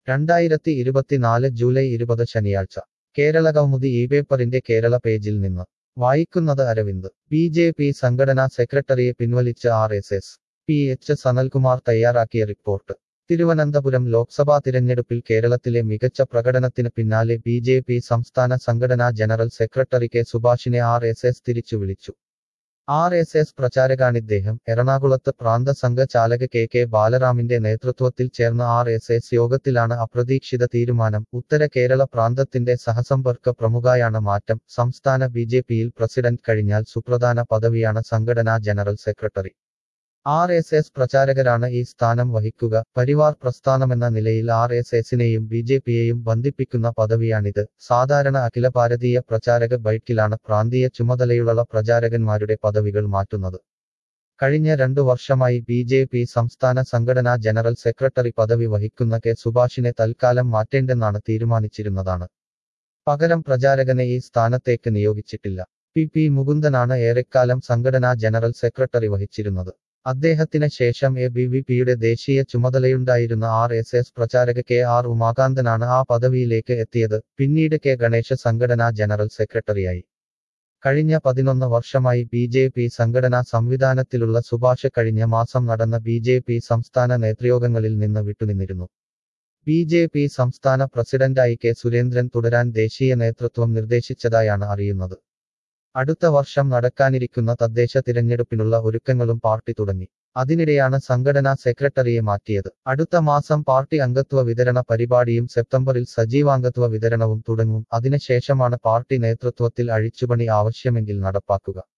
രണ്ടായിരത്തി ഇരുപത്തിനാല് ജൂലൈ ഇരുപത് ശനിയാഴ്ച കേരള കൗമുദി ഈ പേപ്പറിന്റെ കേരള പേജിൽ നിന്ന് വായിക്കുന്നത് അരവിന്ദ് ബി ജെ പി സംഘടനാ സെക്രട്ടറിയെ പിൻവലിച്ച് R S S P H Sanalkumar തയ്യാറാക്കിയ റിപ്പോർട്ട് തിരുവനന്തപുരം ലോക്സഭാ തിരഞ്ഞെടുപ്പിൽ കേരളത്തിലെ മികച്ച പ്രകടനത്തിന് പിന്നാലെ ബി ജെ പി സംസ്ഥാന സംഘടനാ ജനറൽ സെക്രട്ടറി കെ സുഭാഷിനെ ആർ എസ് എസ് തിരിച്ചു വിളിച്ചു ആർ എസ് എസ് പ്രചാരകാണിദ്ദേഹം എറണാകുളത്ത് പ്രാന്ത സംഘ ചാലക കെ കെ ബാലറാമിന്റെ നേതൃത്വത്തിൽ ചേർന്ന ആർ എസ് എസ് യോഗത്തിലാണ് അപ്രതീക്ഷിത തീരുമാനം ഉത്തര കേരള പ്രാന്തത്തിന്റെ സഹസമ്പർക്ക പ്രമുഖായാണ് മാറ്റം സംസ്ഥാന ബി ജെ പിയിൽ പ്രസിഡന്റ് കഴിഞ്ഞാൽ സുപ്രധാന പദവിയാണ് സംഘടനാ general secretary R S S പ്രചാരകരാണ് ഈ സ്ഥാനം വഹിക്കുക പരിവാർ പ്രസ്ഥാനമെന്ന നിലയിൽ ആർ എസ് എസിനെയും ബി ജെ പിയെയും ബന്ധിപ്പിക്കുന്ന പദവിയാണിത് സാധാരണ അഖില ഭാരതീയ പ്രചാരക ബൈക്കിലാണ് പ്രാന്തീയ ചുമതലയുള്ള പ്രചാരകന്മാരുടെ പദവികൾ മാറ്റുന്നത് കഴിഞ്ഞ രണ്ടു വർഷമായി ബി ജെ പി സംസ്ഥാന സംഘടനാ ജനറൽ സെക്രട്ടറി പദവി വഹിക്കുന്ന കെ സുഭാഷിനെ തൽക്കാലം മാറ്റേണ്ടെന്നാണ് തീരുമാനിച്ചിരുന്നതാണ് പകരം പ്രചാരകനെ ഈ സ്ഥാനത്തേക്ക് നിയോഗിച്ചിട്ടില്ല പി പി മുകുന്ദനാണ് ഏറെക്കാലം സംഘടനാ ജനറൽ സെക്രട്ടറി വഹിച്ചിരുന്നത് അദ്ദേഹത്തിന് ശേഷം എ ബി വി പിയുടെ ദേശീയ ചുമതലയുണ്ടായിരുന്ന ആർ എസ് എസ് പ്രചാരക കെ ആർ ഉമാകാന്തനാണ് ആ പദവിയിലേക്ക് എത്തിയത് പിന്നീട് കെ ഗണേശ സംഘടനാ ജനറൽ സെക്രട്ടറിയായി കഴിഞ്ഞ പതിനൊന്ന് വർഷമായി ബി ജെ പി സംഘടനാ സംവിധാനത്തിലുള്ള സുഭാഷ് കഴിഞ്ഞ മാസം നടന്ന ബി ജെ പി സംസ്ഥാന നേതൃയോഗങ്ങളിൽ നിന്ന് വിട്ടുനിന്നിരുന്നു ബി ജെ പി സംസ്ഥാന പ്രസിഡന്റായി കെ സുരേന്ദ്രൻ തുടരാൻ ദേശീയ നേതൃത്വം നിർദ്ദേശിച്ചതായാണ് അറിയുന്നത് അടുത്ത വർഷം നടക്കാനിരിക്കുന്ന തദ്ദേശ തിരഞ്ഞെടുപ്പിനുള്ള ഒരുക്കങ്ങളും പാർട്ടി തുടങ്ങി അതിനിടെയാണ് സംഘടനാ സെക്രട്ടറിയെ മാറ്റിയത് അടുത്ത മാസം പാർട്ടി അംഗത്വ വിതരണ പരിപാടിയും സെപ്റ്റംബറിൽ സജീവാംഗത്വ വിതരണവും തുടങ്ങും അതിനുശേഷമാണ് പാർട്ടി നേതൃത്വത്തിൽ അഴിച്ചുപണി ആവശ്യമെങ്കിൽ നടപ്പാക്കുക